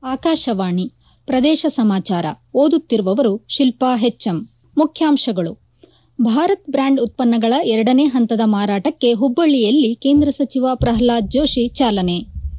ಆಕಾಶವಾಣಿ ಪ್ರದೇಶ ಸಮಾಚಾರ ಓದುತ್ತಿರುವವರು ಶಿಲ್ಪಾ ಹೆಚ್ಎಂ ಮುಖ್ಯಾಂಶಗಳು ಭಾರತ್ ಬ್ರ್ಯಾಂಡ್ ಉತ್ಪನ್ನಗಳ ಎರಡನೇ ಹಂತದ ಮಾರಾಟಕ್ಕೆ ಹುಬ್ಬಳ್ಳಿಯಲ್ಲಿ ಕೇಂದ್ರ ಸಚಿವ ಪ್ರಹ್ಲಾದ್ ಜೋಶಿ ಚಾಲನೆ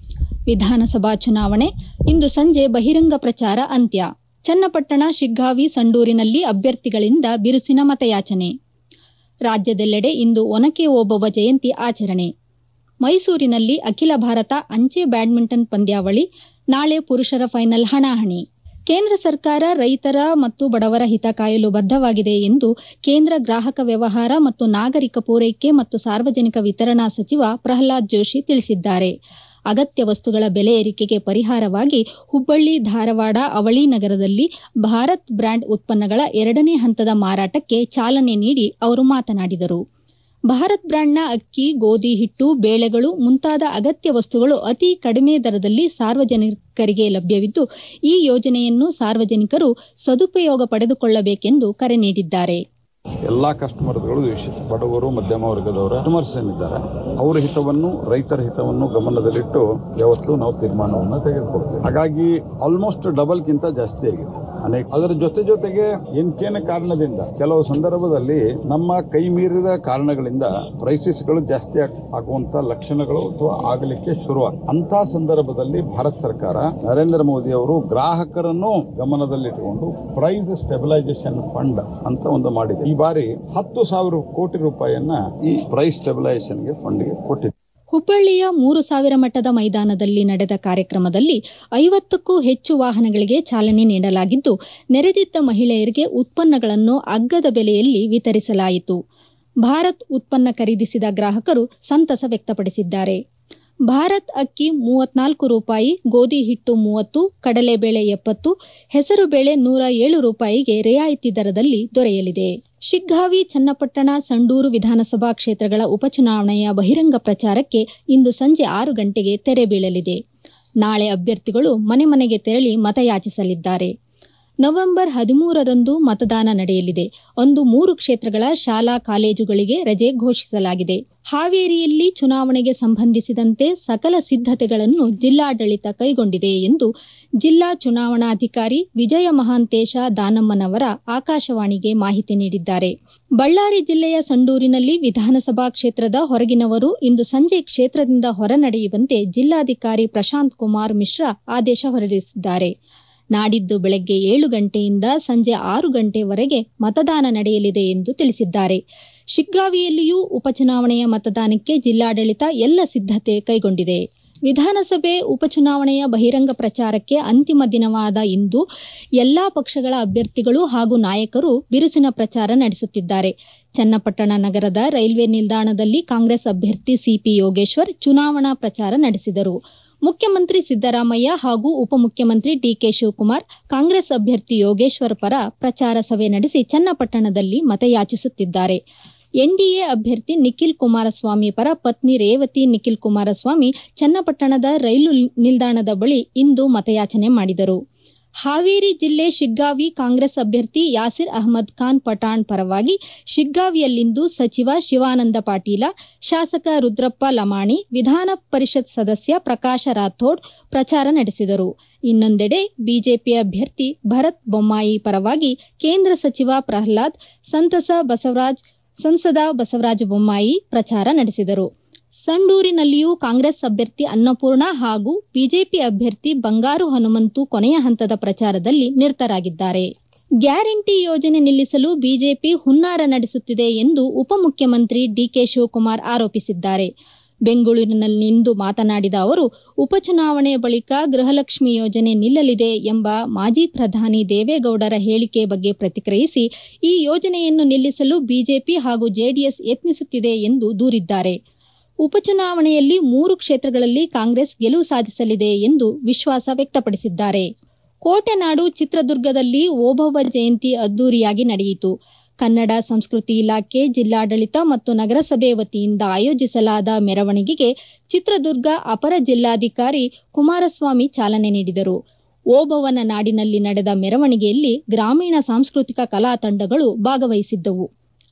ವಿಧಾನಸಭಾ ಚುನಾವಣೆ ಇಂದು ಸಂಜೆ ಬಹಿರಂಗ ಪ್ರಚಾರ ಅಂತ್ಯ ಚನ್ನಪಟ್ಟಣ ಶಿಗ್ಗಾವಿ ಸಂಡೂರಿನಲ್ಲಿ ಅಭ್ಯರ್ಥಿಗಳಿಂದ ಬಿರುಸಿನ ಮತಯಾಚನೆ ರಾಜ್ಯದೆಲ್ಲೆಡೆ ಇಂದು ಒನಕೆ ಓಬವ್ವ ಜಯಂತಿ ಆಚರಣೆ ಮೈಸೂರಿನಲ್ಲಿ ಅಖಿಲ ಭಾರತ ಅಂಚೆ ಬ್ಯಾಡ್ಮಿಂಟನ್ ಪಂದ್ಯಾವಳಿ ನಾಳೆ ಪುರುಷರ ಫೈನಲ್ ಹಣಾಹಣಿ ಕೇಂದ್ರ ಸರ್ಕಾರ ರೈತರ ಮತ್ತು ಬಡವರ ಹಿತ ಕಾಯಲು ಬದ್ದವಾಗಿದೆ ಎಂದು ಕೇಂದ್ರ ಗ್ರಾಹಕ ವ್ಯವಹಾರ ಮತ್ತು ನಾಗರಿಕ ಪೂರೈಕೆ ಮತ್ತು ಸಾರ್ವಜನಿಕ ವಿತರಣಾ ಸಚಿವ ಪ್ರಹ್ಲಾದ್ ಜೋಶಿ ತಿಳಿಸಿದ್ದಾರೆ ಅಗತ್ಯ ವಸ್ತುಗಳ ಬೆಲೆ ಏರಿಕೆಗೆ ಪರಿಹಾರವಾಗಿ ಹುಬ್ಬಳ್ಳಿ ಧಾರವಾಡ ಅವಳಿ ನಗರದಲ್ಲಿ ಭಾರತ್ ಬ್ರ್ಯಾಂಡ್ ಉತ್ಪನ್ನಗಳ ಎರಡನೇ ಹಂತದ ಮಾರಾಟಕ್ಕೆ ಚಾಲನೆ ನೀಡಿ ಅವರು ಮಾತನಾಡಿದರು ಭಾರತ್ ಬ್ರ್ಯಾಂಡ್ನ ಅಕ್ಕಿ ಗೋಧಿ ಹಿಟ್ಟು ಬೇಳೆಗಳು ಮುಂತಾದ ಅಗತ್ಯ ವಸ್ತುಗಳು ಅತಿ ಕಡಿಮೆ ದರದಲ್ಲಿ ಸಾರ್ವಜನಿಕರಿಗೆ ಲಭ್ಯವಿದ್ದು ಈ ಯೋಜನೆಯನ್ನು ಸಾರ್ವಜನಿಕರು ಸದುಪಯೋಗ ಪಡೆದುಕೊಳ್ಳಬೇಕೆಂದು ಕರೆ ನೀಡಿದ್ದಾರೆ ಎಲ್ಲಾ ಕಸ್ಟಮರ್ಗಳು ಬಡವರು ಮಧ್ಯಮ ವರ್ಗದವರ ಕಸ್ಟಮರ್ಸ್ ಏನಿದ್ದಾರೆ ಅವರ ಹಿತವನ್ನು ರೈತರ ಹಿತವನ್ನು ಗಮನದಲ್ಲಿಟ್ಟು ಯಾವತ್ತೂ ನಾವು ತೀರ್ಮಾನವನ್ನು ತೆಗೆದುಕೊಳ್ತೇವೆ ಹಾಗಾಗಿ ಆಲ್ಮೋಸ್ಟ್ ಡಬಲ್ಗಿಂತ ಜಾಸ್ತಿ ಆಗಿದೆ ಅನೇಕ ಅದರ ಜೊತೆ ಜೊತೆಗೆ ಏನ್ಕೇನ ಕಾರಣದಿಂದ ಕೆಲವು ಸಂದರ್ಭದಲ್ಲಿ ನಮ್ಮ ಕೈ ಮೀರಿದ ಕಾರಣಗಳಿಂದ ಪ್ರೈಸಸ್ಗಳು ಜಾಸ್ತಿ ಆಗುವಂತ ಲಕ್ಷಣಗಳು ಅಥವಾ ಆಗಲಿಕ್ಕೆ ಶುರುವಾಗ ಅಂತ ಸಂದರ್ಭದಲ್ಲಿ ಭಾರತ ಸರ್ಕಾರ ನರೇಂದ್ರ ಮೋದಿ ಅವರು ಗ್ರಾಹಕರನ್ನು ಗಮನದಲ್ಲಿಟ್ಟುಕೊಂಡು ಪ್ರೈಸ್ ಸ್ಟೆಬಿಲೈಸೇಷನ್ ಫಂಡ್ ಅಂತ ಒಂದು ಮಾಡಿದೆ ಈ ಬಾರಿ ಹತ್ತು ಸಾವಿರ ಕೋಟಿ ರೂಪಾಯಿಯನ್ನ ಈ ಪ್ರೈಸ್ ಸ್ಟೆಬಿಲೈಸೇಷನ್ಗೆ ಫಂಡ್ಗೆ ಕೊಟ್ಟಿದೆ ಹುಬ್ಬಳ್ಳಿಯ ಮೂರು ಸಾವಿರ ಮಟ್ಟದ ಮೈದಾನದಲ್ಲಿ ನಡೆದ ಕಾರ್ಯಕ್ರಮದಲ್ಲಿ ಐವತ್ತಕ್ಕೂ ಹೆಚ್ಚು ವಾಹನಗಳಿಗೆ ಚಾಲನೆ ನೀಡಲಾಗಿದ್ದು ನೆರೆದಿದ್ದ ಮಹಿಳೆಯರಿಗೆ ಉತ್ಪನ್ನಗಳನ್ನು ಅಗ್ಗದ ಬೆಲೆಯಲ್ಲಿ ವಿತರಿಸಲಾಯಿತು ಭಾರತ್ ಉತ್ಪನ್ನ ಖರೀದಿಸಿದ ಗ್ರಾಹಕರು ಸಂತಸ ವ್ಯಕ್ತಪಡಿಸಿದ್ದಾರೆ ಭಾರತ್ ಅಕ್ಕಿ ಮೂವತ್ನಾಲ್ಕು ರೂಪಾಯಿ ಗೋಧಿ ಹಿಟ್ಟು ಮೂವತ್ತು ಕಡಲೆಬೇಳೆ ಎಪ್ಪತ್ತು ಹೆಸರುಬೇಳೆ ನೂರ ಏಳು ರೂಪಾಯಿಗೆ ರಿಯಾಯಿತಿ ದರದಲ್ಲಿ ದೊರೆಯಲಿದೆ ಶಿಗ್ಗಾವಿ ಚನ್ನಪಟ್ಟಣ ಸಂಡೂರು ವಿಧಾನಸಭಾ ಕ್ಷೇತ್ರಗಳ ಉಪಚುನಾವಣೆಯ ಬಹಿರಂಗ ಪ್ರಚಾರಕ್ಕೆ ಇಂದು ಸಂಜೆ ಆರು ಗಂಟೆಗೆ ತೆರೆ ಬೀಳಲಿದೆ ನಾಳೆ ಅಭ್ಯರ್ಥಿಗಳು ಮನೆ ಮನೆಗೆ ತೆರಳಿ ಮತಯಾಚಿಸಲಿದ್ದಾರೆ ನವೆಂಬರ್ ಹದಿಮೂರರಂದು ಮತದಾನ ನಡೆಯಲಿದೆ ಅಂದು ಮೂರು ಕ್ಷೇತ್ರಗಳ ಶಾಲಾ ಕಾಲೇಜುಗಳಿಗೆ ರಜೆ ಘೋಷಿಸಲಾಗಿದೆ ಹಾವೇರಿಯಲ್ಲಿ ಚುನಾವಣೆಗೆ ಸಂಬಂಧಿಸಿದಂತೆ ಸಕಲ ಸಿದ್ದತೆಗಳನ್ನು ಜಿಲ್ಲಾಡಳಿತ ಕೈಗೊಂಡಿದೆ ಎಂದು ಜಿಲ್ಲಾ ಚುನಾವಣಾಧಿಕಾರಿ ವಿಜಯ ಮಹಾಂತೇಶ ದಾನಮ್ಮನವರ ಆಕಾಶವಾಣಿಗೆ ಮಾಹಿತಿ ನೀಡಿದ್ದಾರೆ ಬಳ್ಳಾರಿ ಜಿಲ್ಲೆಯ ಸಂಡೂರಿನಲ್ಲಿ ವಿಧಾನಸಭಾ ಕ್ಷೇತ್ರದ ಹೊರಗಿನವರು ಇಂದು ಸಂಜೆ ಕ್ಷೇತ್ರದಿಂದ ಹೊರ ನಡೆಯುವಂತೆ ಜಿಲ್ಲಾಧಿಕಾರಿ ಪ್ರಶಾಂತ್ ಕುಮಾರ್ ಮಿಶ್ರಾ ಆದೇಶ ಹೊರಡಿಸಿದ್ದಾರೆ ನಾಡಿದ್ದು ಬೆಳಗ್ಗೆ ಏಳು ಗಂಟೆಯಿಂದ ಸಂಜೆ ಆರು ಗಂಟೆವರೆಗೆ ಮತದಾನ ನಡೆಯಲಿದೆ ಎಂದು ತಿಳಿಸಿದ್ದಾರೆ ಶಿಗ್ಗಾವಿಯಲ್ಲಿಯೂ ಉಪಚುನಾವಣೆಯ ಮತದಾನಕ್ಕೆ ಜಿಲ್ಲಾಡಳಿತ ಎಲ್ಲ ಸಿದ್ದತೆ ಕೈಗೊಂಡಿದೆ ವಿಧಾನಸಭೆ ಉಪಚುನಾವಣೆಯ ಬಹಿರಂಗ ಪ್ರಚಾರಕ್ಕೆ ಅಂತಿಮ ದಿನವಾದ ಇಂದು ಎಲ್ಲಾ ಪಕ್ಷಗಳ ಅಭ್ಯರ್ಥಿಗಳು ಹಾಗೂ ನಾಯಕರು ಬಿರುಸಿನ ಪ್ರಚಾರ ನಡೆಸುತ್ತಿದ್ದಾರೆ ಚನ್ನಪಟ್ಟಣ ನಗರದ ರೈಲ್ವೆ ನಿಲ್ದಾಣದಲ್ಲಿ ಕಾಂಗ್ರೆಸ್ ಅಭ್ಯರ್ಥಿ ಸಿಪಿ ಯೋಗೇಶ್ವರ್ ಚುನಾವಣಾ ಪ್ರಚಾರ ನಡೆಸಿದರು ಮುಖ್ಯಮಂತ್ರಿ ಸಿದ್ದರಾಮಯ್ಯ ಹಾಗೂ ಉಪಮುಖ್ಯಮಂತ್ರಿ ಡಿಕೆ ಶಿವಕುಮಾರ್ ಕಾಂಗ್ರೆಸ್ ಅಭ್ಯರ್ಥಿ ಯೋಗೇಶ್ವರ್ ಪರ ಪ್ರಚಾರ ಸಭೆ ನಡೆಸಿ ಚನ್ನಪಟ್ಟಣದಲ್ಲಿ ಮತಯಾಚಿಸುತ್ತಿದ್ದಾರೆ ಎನ್ಡಿಎ ಅಭ್ಯರ್ಥಿ ನಿಖಿಲ್ ಕುಮಾರಸ್ವಾಮಿ ಪರ ಪತ್ನಿ ರೇವತಿ ನಿಖಿಲ್ ಕುಮಾರಸ್ವಾಮಿ ಚನ್ನಪಟ್ಟಣದ ರೈಲು ನಿಲ್ದಾಣದ ಬಳಿ ಇಂದು ಮತಯಾಚನೆ ಮಾಡಿದರು ಹಾವೇರಿ ಜಿಲ್ಲೆ ಶಿಗ್ಗಾವಿ ಕಾಂಗ್ರೆಸ್ ಅಭ್ಯರ್ಥಿ ಯಾಸಿರ್ ಅಹಮದ್ ಖಾನ್ ಪಠಾಣ್ ಪರವಾಗಿ ಶಿಗ್ಗಾವಿಯಲ್ಲಿಂದು ಸಚಿವ ಶಿವಾನಂದ ಪಾಟೀಲ ಶಾಸಕ ರುದ್ರಪ್ಪ ಲಮಾಣಿ ವಿಧಾನ ಪರಿಷತ್ ಸದಸ್ಯ ಪ್ರಕಾಶ ರಾಥೋಡ್ ಪ್ರಚಾರ ನಡೆಸಿದರು ಇನ್ನೊಂದೆಡೆ ಬಿಜೆಪಿ ಅಭ್ಯರ್ಥಿ ಭರತ್ ಬೊಮ್ಮಾಯಿ ಪರವಾಗಿ ಕೇಂದ್ರ ಸಚಿವ ಪ್ರಹ್ಲಾದ್ ಸಂತಸ ಬಸವರಾಜ್ ಸಂಸದ ಬಸವರಾಜ ಬೊಮ್ಮಾಯಿ ಪ್ರಚಾರ ನಡೆಸಿದರು ಸಂಡೂರಿನಲ್ಲಿಯೂ ಕಾಂಗ್ರೆಸ್ ಅಭ್ಯರ್ಥಿ ಅನ್ನಪೂರ್ಣ ಹಾಗೂ ಬಿಜೆಪಿ ಅಭ್ಯರ್ಥಿ ಬಂಗಾರು ಹನುಮಂತು ಕೊನೆಯ ಹಂತದ ಪ್ರಚಾರದಲ್ಲಿ ನಿರತರಾಗಿದ್ದಾರೆ ಗ್ಯಾರಂಟಿ ಯೋಜನೆ ನಿಲ್ಲಿಸಲು ಬಿಜೆಪಿ ಹುನ್ನಾರ ನಡೆಸುತ್ತಿದೆ ಎಂದು ಉಪಮುಖ್ಯಮಂತ್ರಿ ಡಿಕೆ ಶಿವಕುಮಾರ್ ಆರೋಪಿಸಿದ್ದಾರೆ ಬೆಂಗಳೂರಿನಲ್ಲಿಂದು ಮಾತನಾಡಿದ ಅವರು ಉಪಚುನಾವಣೆ ಬಳಿಕ ಗೃಹಲಕ್ಷ್ಮಿ ಯೋಜನೆ ನಿಲ್ಲಲಿದೆ ಎಂಬ ಮಾಜಿ ಪ್ರಧಾನಿ ದೇವೇಗೌಡರ ಹೇಳಿಕೆ ಬಗ್ಗೆ ಪ್ರತಿಕ್ರಿಯಿಸಿ ಈ ಯೋಜನೆಯನ್ನು ನಿಲ್ಲಿಸಲು ಬಿಜೆಪಿ ಹಾಗೂ ಜೆಡಿಎಸ್ ಯತ್ನಿಸುತ್ತಿದೆ ಎಂದು ದೂರಿದ್ದಾರೆ ಉಪಚುನಾವಣೆಯಲ್ಲಿ ಮೂರು ಕ್ಷೇತ್ರಗಳಲ್ಲಿ ಕಾಂಗ್ರೆಸ್ ಗೆಲುವು ಸಾಧಿಸಲಿದೆ ಎಂದು ವಿಶ್ವಾಸ ವ್ಯಕ್ತಪಡಿಸಿದ್ದಾರೆ ಕೋಟೆನಾಡು ಚಿತ್ರದುರ್ಗದಲ್ಲಿ ಓಬವ್ವ ಜಯಂತಿ ಅದ್ದೂರಿಯಾಗಿ ನಡೆಯಿತು ಕನ್ನಡ ಸಂಸ್ಕೃತಿ ಇಲಾಖೆ ಜಿಲ್ಲಾಡಳಿತ ಮತ್ತು ನಗರಸಭೆ ವತಿಯಿಂದ ಆಯೋಜಿಸಲಾದ ಮೆರವಣಿಗೆಗೆ ಚಿತ್ರದುರ್ಗ ಅಪರ ಜಿಲ್ಲಾಧಿಕಾರಿ ಕುಮಾರಸ್ವಾಮಿ ಚಾಲನೆ ನೀಡಿದರು ಓಬವ್ವನ ನಾಡಿನಲ್ಲಿ ನಡೆದ ಮೆರವಣಿಗೆಯಲ್ಲಿ ಗ್ರಾಮೀಣ ಸಾಂಸ್ಕೃತಿಕ ಕಲಾ ತಂಡಗಳು ಭಾಗವಹಿಸಿದ್ದವು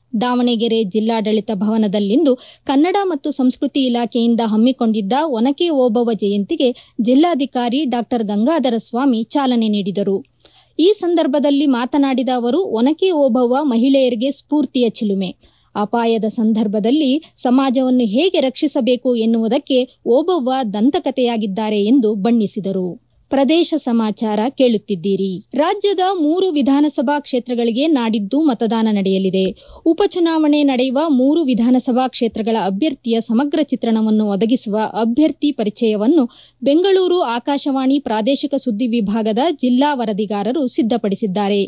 ದಾವಣಗೆರೆ ಜಿಲ್ಲಾಡಳಿತ ಭವನದಲ್ಲಿಂದು ಕನ್ನಡ ಮತ್ತು ಸಂಸ್ಕೃತಿ ಇಲಾಖೆಯಿಂದ ಹಮ್ಮಿಕೊಂಡಿದ್ದ ಒನಕೆ ಓಬವ್ವ ಜಯಂತಿಗೆ ಜಿಲ್ಲಾಧಿಕಾರಿ ಡಾ ಗಂಗಾಧರ ಸ್ವಾಮಿ ಚಾಲನೆ ನೀಡಿದರು ಈ ಸಂದರ್ಭದಲ್ಲಿ ಮಾತನಾಡಿದ ಅವರು ಒನಕೆ ಓಬವ್ವ ಮಹಿಳೆಯರಿಗೆ ಸ್ಫೂರ್ತಿಯ ಚಿಲುಮೆ ಅಪಾಯದ ಸಂದರ್ಭದಲ್ಲಿ ಸಮಾಜವನ್ನು ಹೇಗೆ ರಕ್ಷಿಸಬೇಕು ಎನ್ನುವುದಕ್ಕೆ ಓಬವ್ವ ದಂತಕಥೆಯಾಗಿದ್ದಾರೆ ಎಂದು ಬಣ್ಣಿಸಿದರು ಪ್ರದೇಶ ಸಮಾಚಾರ ಕೇಳುತ್ತಿದ್ದೀರಿ ರಾಜ್ಯದ ಮೂರು ವಿಧಾನಸಭಾ ಕ್ಷೇತ್ರಗಳಿಗೆ ನಾಡಿದ್ದು ಮತದಾನ ನಡೆಯಲಿದೆ ಉಪಚುನಾವಣೆ ನಡೆಯುವ ಮೂರು ವಿಧಾನಸಭಾ ಕ್ಷೇತ್ರಗಳ ಅಭ್ಯರ್ಥಿಯ ಸಮಗ್ರ ಚಿತ್ರಣವನ್ನು ಒದಗಿಸುವ ಅಭ್ಯರ್ಥಿ ಪರಿಚಯವನ್ನು ಬೆಂಗಳೂರು ಆಕಾಶವಾಣಿ ಪ್ರಾದೇಶಿಕ ಸುದ್ದಿ ವಿಭಾಗದ ಜಿಲ್ಲಾ ವರದಿಗಾರರು ಸಿದ್ದಪಡಿಸಿದ್ದಾರೆ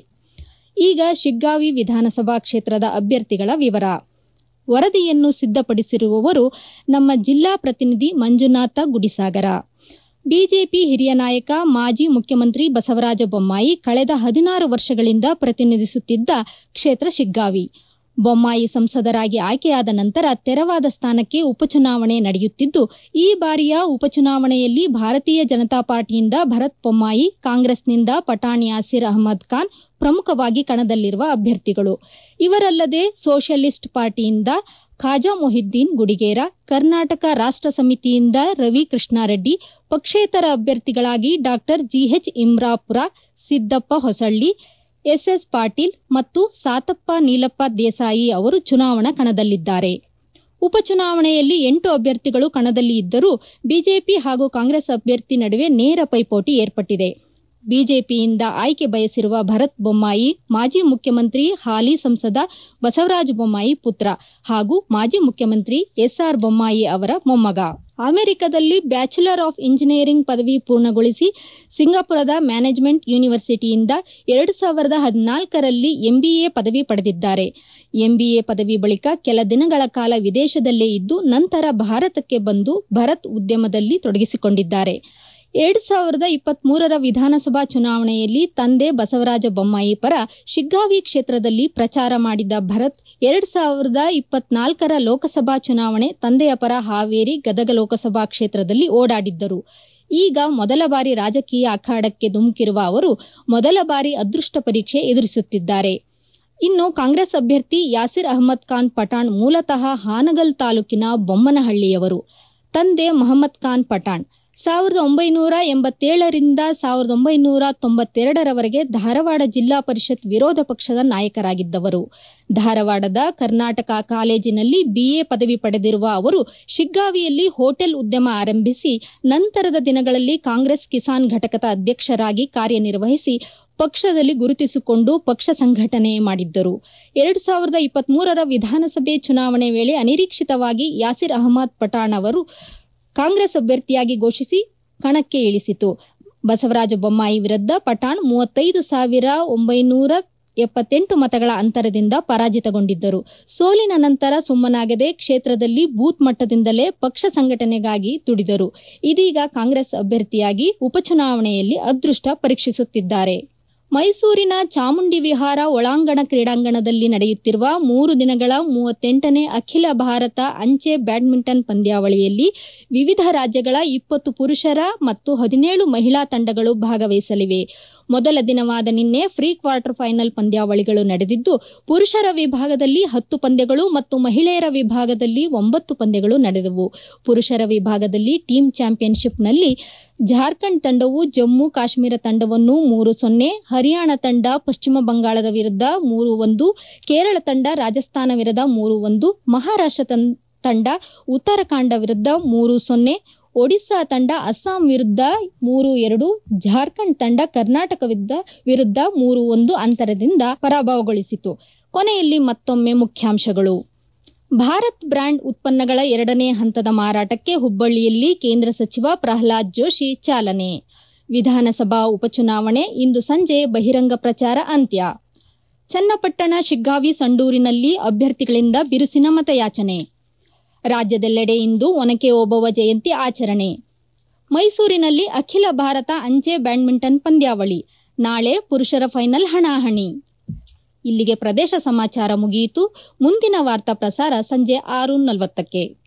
ಈಗ ಶಿಗ್ಗಾವಿ ವಿಧಾನಸಭಾ ಕ್ಷೇತ್ರದ ಅಭ್ಯರ್ಥಿಗಳ ವಿವರ ವರದಿಯನ್ನು ಸಿದ್ದಪಡಿಸಿರುವವರು ನಮ್ಮ ಜಿಲ್ಲಾ ಪ್ರತಿನಿಧಿ ಮಂಜುನಾಥ ಗುಡಿಸಾಗರ ಬಿಜೆಪಿ ಹಿರಿಯ ನಾಯಕ ಮಾಜಿ ಮುಖ್ಯಮಂತ್ರಿ ಬಸವರಾಜ ಬೊಮ್ಮಾಯಿ ಕಳೆದ ಹದಿನಾರು ವರ್ಷಗಳಿಂದ ಪ್ರತಿನಿಧಿಸುತ್ತಿದ್ದ ಕ್ಷೇತ್ರ ಶಿಗ್ಗಾವಿ ಬೊಮ್ಮಾಯಿ ಸಂಸದರಾಗಿ ಆಯ್ಕೆಯಾದ ನಂತರ ತೆರವಾದ ಸ್ಥಾನಕ್ಕೆ ಉಪಚುನಾವಣೆ ನಡೆಯುತ್ತಿದ್ದು ಈ ಬಾರಿಯ ಉಪಚುನಾವಣೆಯಲ್ಲಿ ಭಾರತೀಯ ಜನತಾ ಪಾರ್ಟಿಯಿಂದ ಭರತ್ ಬೊಮ್ಮಾಯಿ ಕಾಂಗ್ರೆಸ್ನಿಂದ ಪಠಾಣ್ ಯಾಸಿರ್ ಅಹಮದ್ ಖಾನ್ ಪ್ರಮುಖವಾಗಿ ಕಣದಲ್ಲಿರುವ ಅಭ್ಯರ್ಥಿಗಳು ಇವರಲ್ಲದೆ ಸೋಷಲಿಸ್ಟ್ ಪಾರ್ಟಿಯಿಂದ ಖಾಜಾ ಮೊಹಿದ್ದೀನ್ ಗುಡಿಗೇರ ಕರ್ನಾಟಕ ರಾಷ್ಟ ಸಮಿತಿಯಿಂದ ರವಿ ಕೃಷ್ಣಾರೆಡ್ಡಿ ಪಕ್ಷೇತರ ಅಭ್ಯರ್ಥಿಗಳಾಗಿ ಡಾ ಜಿಎಚ್ ಇಮ್ರಾಪುರ ಸಿದ್ದಪ್ಪ ಹೊಸಳ್ಳಿ ಎಸ್ಎಸ್ ಪಾಟೀಲ್ ಮತ್ತು ಸಾತಪ್ಪ ನೀಲಪ್ಪ ದೇಸಾಯಿ ಅವರು ಚುನಾವಣಾ ಕಣದಲ್ಲಿದ್ದಾರೆ ಉಪಚುನಾವಣೆಯಲ್ಲಿ ಎಂಟು ಅಭ್ಯರ್ಥಿಗಳು ಕಣದಲ್ಲಿ ಇದ್ದರೂ ಬಿಜೆಪಿ ಹಾಗೂ ಕಾಂಗ್ರೆಸ್ ಅಭ್ಯರ್ಥಿ ನಡುವೆ ನೇರ ಪೈಪೋಟಿ ಏರ್ಪಟ್ಟಿದೆ ಬಿಜೆಪಿಯಿಂದ ಆಯ್ಕೆ ಬಯಸಿರುವ ಭರತ್ ಬೊಮ್ಮಾಯಿ ಮಾಜಿ ಮುಖ್ಯಮಂತ್ರಿ ಹಾಲಿ ಸಂಸದ ಬಸವರಾಜ ಬೊಮ್ಮಾಯಿ ಪುತ್ರ ಹಾಗೂ ಮಾಜಿ ಮುಖ್ಯಮಂತ್ರಿ ಎಸ್ಆರ್ ಬೊಮ್ಮಾಯಿ ಅವರ ಮೊಮ್ಮಗ ಅಮೆರಿಕದಲ್ಲಿ ಬ್ಯಾಚುಲರ್ ಆಫ್ ಇಂಜಿನಿಯರಿಂಗ್ ಪದವಿ ಪೂರ್ಣಗೊಳಿಸಿ ಸಿಂಗಾಪುರದ ಮ್ಯಾನೇಜ್ಮೆಂಟ್ ಯೂನಿವರ್ಸಿಟಿಯಿಂದ ಎರಡು ಸಾವಿರದ ಹದಿನಾಲ್ಕರಲ್ಲಿ ಎಂಬಿಎ ಪದವಿ ಪಡೆದಿದ್ದಾರೆ ಎಂಬಿಎ ಪದವಿ ಬಳಿಕ ಕೆಲ ದಿನಗಳ ಕಾಲ ವಿದೇಶದಲ್ಲೇ ಇದ್ದು ನಂತರ ಭಾರತಕ್ಕೆ ಬಂದು ಭರತ್ ಉದ್ಯಮದಲ್ಲಿ ತೊಡಗಿಸಿಕೊಂಡಿದ್ದಾರೆ ಎರಡು ಸಾವಿರದ ಇಪ್ಪತ್ಮೂರರ ವಿಧಾನಸಭಾ ಚುನಾವಣೆಯಲ್ಲಿ ತಂದೆ ಬಸವರಾಜ ಬೊಮ್ಮಾಯಿ ಪರ ಶಿಗ್ಗಾವಿ ಕ್ಷೇತ್ರದಲ್ಲಿ ಪ್ರಚಾರ ಮಾಡಿದ್ದ ಭರತ್ ಎರಡು ಸಾವಿರದ ಇಪ್ಪತ್ನಾಲ್ಕರ ಲೋಕಸಭಾ ಚುನಾವಣೆ ತಂದೆಯ ಪರ ಹಾವೇರಿ ಗದಗ ಲೋಕಸಭಾ ಕ್ಷೇತ್ರದಲ್ಲಿ ಓಡಾಡಿದ್ದರು ಈಗ ಮೊದಲ ಬಾರಿ ರಾಜಕೀಯ ಅಖಾಡಕ್ಕೆ ಧುಮುಕಿರುವ ಅವರು ಮೊದಲ ಬಾರಿ ಅದೃಷ್ಟ ಪರೀಕ್ಷೆ ಎದುರಿಸುತ್ತಿದ್ದಾರೆ ಇನ್ನು ಕಾಂಗ್ರೆಸ್ ಅಭ್ಯರ್ಥಿ ಯಾಸಿರ್ ಅಹಮದ್ ಖಾನ್ ಪಠಾಣ್ ಮೂಲತಃ ಹಾನಗಲ್ ತಾಲೂಕಿನ ಬೊಮ್ಮನಹಳ್ಳಿಯವರು ತಂದೆ ಮಹಮ್ಮದ್ ಖಾನ್ ಪಠಾಣ್ ಸಾವಿರದ ಒಂಬೈನೂರ ಎಂಬತ್ತೇಳರಿಂದ ಸಾವಿರದ ಒಂಬೈನೂರ ತೊಂಬತ್ತೆರಡರವರೆಗೆ ಧಾರವಾಡ ಜಿಲ್ಲಾ ಪರಿಷತ್ ವಿರೋಧ ಪಕ್ಷದ ನಾಯಕರಾಗಿದ್ದವರು ಧಾರವಾಡದ ಕರ್ನಾಟಕ ಕಾಲೇಜಿನಲ್ಲಿ ಬಿಎ ಪದವಿ ಪಡೆದಿರುವ ಅವರು ಶಿಗ್ಗಾವಿಯಲ್ಲಿ ಹೋಟೆಲ್ ಉದ್ಯಮ ಆರಂಭಿಸಿ ನಂತರದ ದಿನಗಳಲ್ಲಿ ಕಾಂಗ್ರೆಸ್ ಕಿಸಾನ್ ಘಟಕದ ಅಧ್ಯಕ್ಷರಾಗಿ ಕಾರ್ಯನಿರ್ವಹಿಸಿ ಪಕ್ಷದಲ್ಲಿ ಗುರುತಿಸಿಕೊಂಡು ಪಕ್ಷ ಸಂಘಟನೆ ಮಾಡಿದ್ದರು ಎರಡು ಸಾವಿರದ ಇಪ್ಪತ್ಮೂರರ ವಿಧಾನಸಭೆ ಚುನಾವಣೆ ವೇಳೆ ಅನಿರೀಕ್ಷಿತವಾಗಿ ಯಾಸಿರ್ ಅಹಮದ್ ಪಠಾಣ್ ಅವರು ಕಾಂಗ್ರೆಸ್ ಅಭ್ಯರ್ಥಿಯಾಗಿ ಘೋಷಿಸಿ ಕಣಕ್ಕೆ ಇಳಿಸಿತು ಬಸವರಾಜ ಬೊಮ್ಮಾಯಿ ವಿರುದ್ಧ ಪಠಾಣ್ ಮೂವತ್ತೈದು ಸಾವಿರ ಒಂಬೈನೂರ ಎಪ್ಪತ್ತೆಂಟು ಮತಗಳ ಅಂತರದಿಂದ ಪರಾಜಿತಗೊಂಡಿದ್ದರು ಸೋಲಿನ ನಂತರ ಸುಮ್ಮನಾಗದೆ ಕ್ಷೇತ್ರದಲ್ಲಿ ಬೂತ್ ಮಟ್ಟದಿಂದಲೇ ಪಕ್ಷ ಸಂಘಟನೆಗಾಗಿ ದುಡಿದರು ಇದೀಗ ಕಾಂಗ್ರೆಸ್ ಅಭ್ಯರ್ಥಿಯಾಗಿ ಉಪಚುನಾವಣೆಯಲ್ಲಿ ಅದೃಷ್ಟ ಪರೀಕ್ಷಿಸುತ್ತಿದ್ದಾರೆ ಮೈಸೂರಿನ ಚಾಮುಂಡಿ ವಿಹಾರ ಒಳಾಂಗಣ ಕ್ರೀಡಾಂಗಣದಲ್ಲಿ ನಡೆಯುತ್ತಿರುವ ಮೂರು ದಿನಗಳ ಮೂವತ್ತೆಂಟನೇ ಅಖಿಲ ಭಾರತ ಅಂಚೆ ಬ್ಯಾಡ್ಮಿಂಟನ್ ಪಂದ್ಯಾವಳಿಯಲ್ಲಿ ವಿವಿಧ ರಾಜ್ಯಗಳ ಇಪ್ಪತ್ತು ಪುರುಷರ ಮತ್ತು ಹದಿನೇಳು ಮಹಿಳಾ ತಂಡಗಳು ಭಾಗವಹಿಸಲಿವೆ ಮೊದಲ ದಿನವಾದ ನಿನ್ನೆ ಪ್ರೀ ಕ್ವಾರ್ಟರ್ ಫೈನಲ್ ಪಂದ್ಯಾವಳಿಗಳು ನಡೆದಿದ್ದು ಪುರುಷರ ವಿಭಾಗದಲ್ಲಿ ಹತ್ತು ಪಂದ್ಯಗಳು ಮತ್ತು ಮಹಿಳೆಯರ ವಿಭಾಗದಲ್ಲಿ ಒಂಬತ್ತು ಪಂದ್ಯಗಳು ನಡೆದವು ಪುರುಷರ ವಿಭಾಗದಲ್ಲಿ ಟೀಮ್ ಚಾಂಪಿಯನ್ಶಿಪ್ನಲ್ಲಿ ಜಾರ್ಖಂಡ್ ತಂಡವು ಜಮ್ಮು ಕಾಶ್ಮೀರ ತಂಡವನ್ನು ಮೂರು ಸೊನ್ನೆ ಹರಿಯಾಣ ತಂಡ ಪಶ್ಚಿಮ ಬಂಗಾಳದ ವಿರುದ್ಧ ಮೂರು ಒಂದು ಕೇರಳ ತಂಡ ರಾಜಸ್ಥಾನ ವಿರುದ್ಧ ಮೂರು ಒಂದು ಮಹಾರಾಷ್ಟ್ರ ತಂಡ ಉತ್ತರಾಖಂಡ ವಿರುದ್ಧ ಮೂರು ಸೊನ್ನೆ ಒಡಿಶಾ ತಂಡ ಅಸ್ಸಾಂ ವಿರುದ್ಧ ಮೂರು ಎರಡು ಜಾರ್ಖಂಡ್ ತಂಡ ಕರ್ನಾಟಕ ವಿರುದ್ಧ ಮೂರು ಒಂದು ಅಂತರದಿಂದ ಪರಾಭವಗೊಳಿಸಿತು ಕೊನೆಯಲ್ಲಿ ಮತ್ತೊಮ್ಮೆ ಮುಖ್ಯಾಂಶಗಳು ಭಾರತ್ ಬ್ರ್ಯಾಂಡ್ ಉತ್ಪನ್ನಗಳ ಎರಡನೇ ಹಂತದ ಮಾರಾಟಕ್ಕೆ ಹುಬ್ಬಳ್ಳಿಯಲ್ಲಿ ಕೇಂದ್ರ ಸಚಿವ ಪ್ರಹ್ಲಾದ್ ಜೋಶಿ ಚಾಲನೆ ವಿಧಾನಸಭಾ ಉಪಚುನಾವಣೆ ಇಂದು ಸಂಜೆ ಬಹಿರಂಗ ಪ್ರಚಾರ ಅಂತ್ಯ ಚನ್ನಪಟ್ಟಣ ಶಿಗ್ಗಾವಿ ಸಂಡೂರಿನಲ್ಲಿ ಅಭ್ಯರ್ಥಿಗಳಿಂದ ಬಿರುಸಿನ ಮತಯಾಚನೆ ರಾಜ್ಯದೆಲ್ಲೆಡೆ ಇಂದು ಒನಕೆ ಓಬವ್ವ ಜಯಂತಿ ಆಚರಣೆ ಮೈಸೂರಿನಲ್ಲಿ ಅಖಿಲ ಭಾರತ ಅಂಚೆ ಬ್ಯಾಡ್ಮಿಂಟನ್ ಪಂದ್ಯಾವಳಿ ನಾಳೆ ಪುರುಷರ ಫೈನಲ್ ಹಣಾಹಣಿ ಇಲ್ಲಿಗೆ ಪ್ರದೇಶ ಸಮಾಚಾರ ಮುಗಿಯಿತು ಮುಂದಿನ ವಾರ್ತಾ ಪ್ರಸಾರ ಸಂಜೆ ಆರು ನಲವತ್ತಕ್ಕೆ